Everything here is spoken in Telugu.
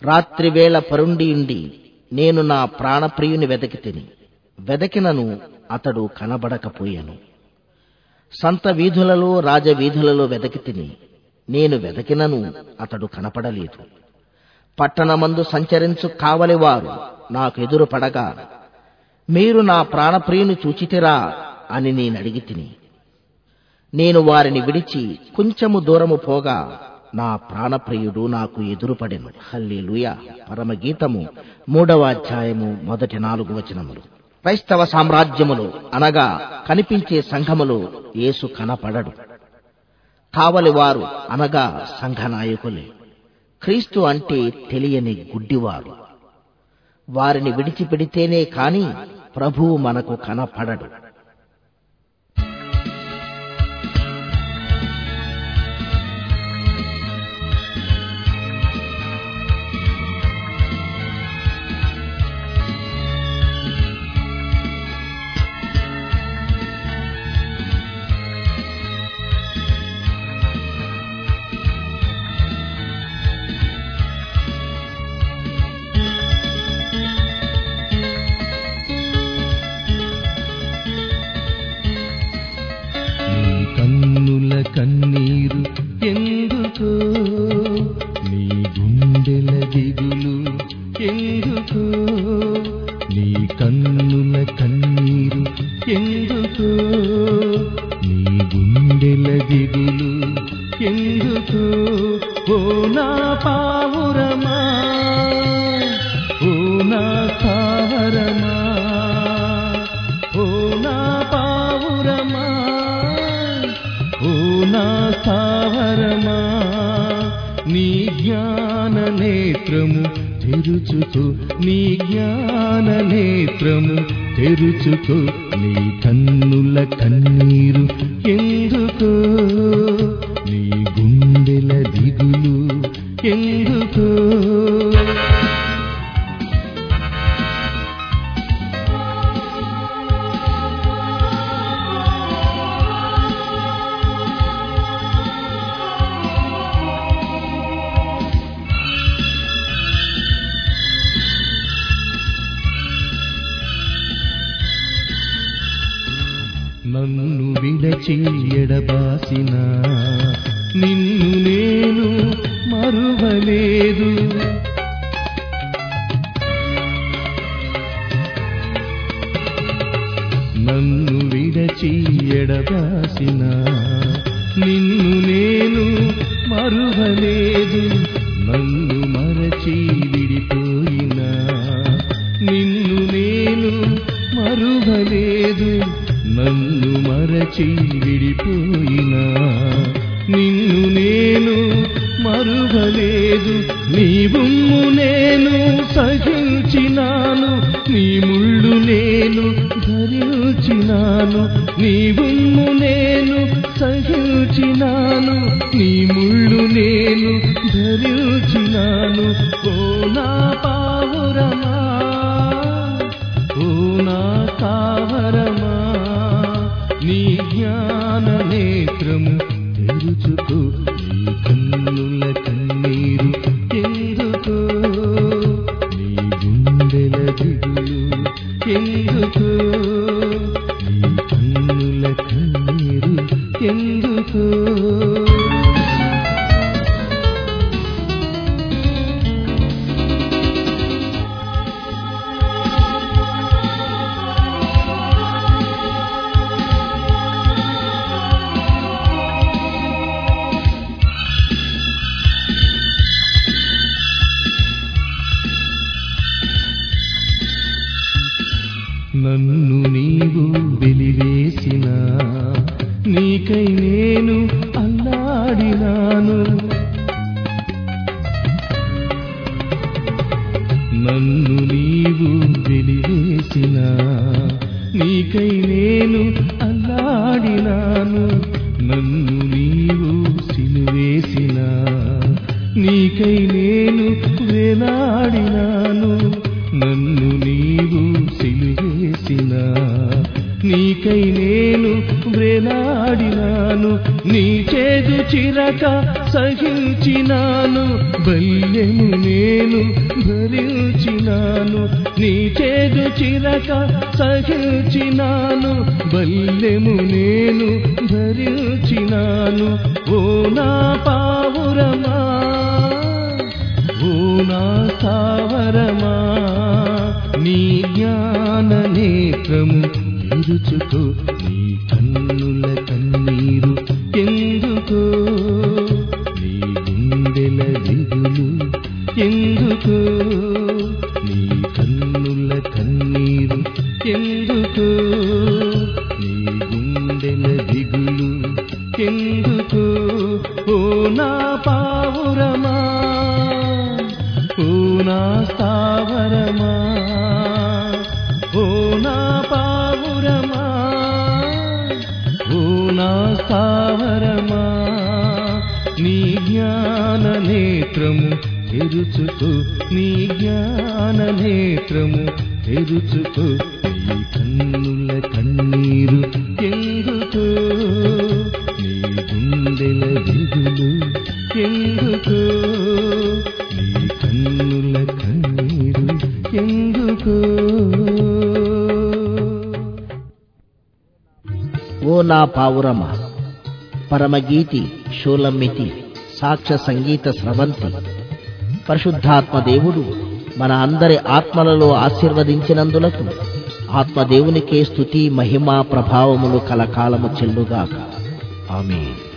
రాత్రివేళ పరుండియుండి నేను నా ప్రాణప్రియుని వెదకి తిని వెదకినను అతడు కనబడకపోయాను సంత వీధులలో రాజవీధులలో వెదకి తిని నేను వెదకినను అతడు కనపడలేదు పట్టణమందు సంచరించు కావలివారు నాకు ఎదురు పడగా మీరు నా ప్రాణప్రియుని చూచితిరా అని నేనడిగి తిని నేను వారిని విడిచి కొంచెము దూరము పోగా నా ప్రాణప్రియుడు నాకు ఎదురుపడెను హల్లేలూయ పరమగీతము మూడవ అధ్యాయము మొదటి నాలుగు వచనములు క్రైస్తవ సామ్రాజ్యములు అనగా కనిపించే సంఘములు యేసు కనపడడు కావలి వారు అనగా సంఘ నాయకులే క్రీస్తు అంటే తెలియని గుడ్డివారు వారిని విడిచిపెడితేనే కాని ప్రభువు మనకు కనపడడు నీ కన్నుల కన్నీరు ఎందుకు నీ గుండెల దిగులు ఎందుకు నీ కన్నుల కన్నీరు ఎందుకు నీ గుండెల దిగులు ఎందుకు ఓ నా పావురమా ఓ నా సారమా ఓ నా పావురమా ఓ నా సావరమా నీ జ్ఞాన నేత్రము తెరుచుకో నీ జ్ఞాన నేత్రము తెరుచుకో నీ కన్నుల కన్నీరు ఎందుకు నీ గుండెల దిగులు ఎందుకు నన్ను విడచి ఎడబాసిన నిన్ను నేను మరువలేదు నన్ను విడచి ఎడబాసిన నిన్ను నేను మరువలేదు నన్ను మరచి విడిపోయినా నిన్ను నేను మరువలేదు నన్ను మరచి విడిపోయినా నిన్ను నేను మరువలేదు నీ బొమ్ము నేను సహించినాను నీ ముళ్ళు నేను ధరించినాను నీ బొమ్ము నేను సహించినాను నీ ముళ్ళు నేను ధరించినాను ఓ నా పావురమా ఓ నా కావరమా నీ జ్ఞాన నేత్రము తెరుచుకో నీ కన్నుల కన్నీరు ఎందుకు నీ గుండెల దిగులు ఎందుకు నీ కన్నుల కన్నీరు ఎందుకు నన్ను నీవు వెలివేసిన నీకై నేను అల్లాడినాను నన్ను నీవు వెలివేసిన నీకై నేను అల్లాడినాను నన్ను నీవు సిలువేసిన నీకై నేను వేలాడినాను నన్ను నీవు సిలువేసిన నీకై నేను వేలాడినాను నీ చేతి చేదు చిరక సహించినాను బల్యము నేను భరించినాను నీ చేదు చిరక సహించినాను బల్యము నేను భరించినాను ఓ నా పావురమా ఓ నా స్థావరమా నీ జ్ఞాన నేత్రము తెరుచుకో నీ కన్నుల కన్నీరు ఎందుకో నీ గుండెల దిగులు ఎందుకో నీ కన్నుల కన్నీరు ఎందుకో నీ గుండెల దిగులు ఎందుకో ఓ నా పావురమా ఓ నా స్థావరమా ఓ నా పావురమా ఓ నా స్థావరమా నీ జ్ఞాన నేత్రము తెరుచుకో నీ జ్ఞాన నేత్రము తెరుచుకో నీ కన్నుల కన్నీరు ఎందుకో నీ గుండెల దిగులు ఎందుకో నీ కన్నుల కన్నీరు ఎందుకో ఓ నా పావురమ పరమగీతి షోలమ్మితి సాక్ష్య సంగీత స్రవంతి పరిశుద్ధాత్మ దేవుడు మన అందరి ఆత్మలలో ఆశీర్వదించినందులకు ఆత్మదేవునికే స్తుతి మహిమ ప్రభావములు కలకాలము చెల్లుగాక ఆమేన్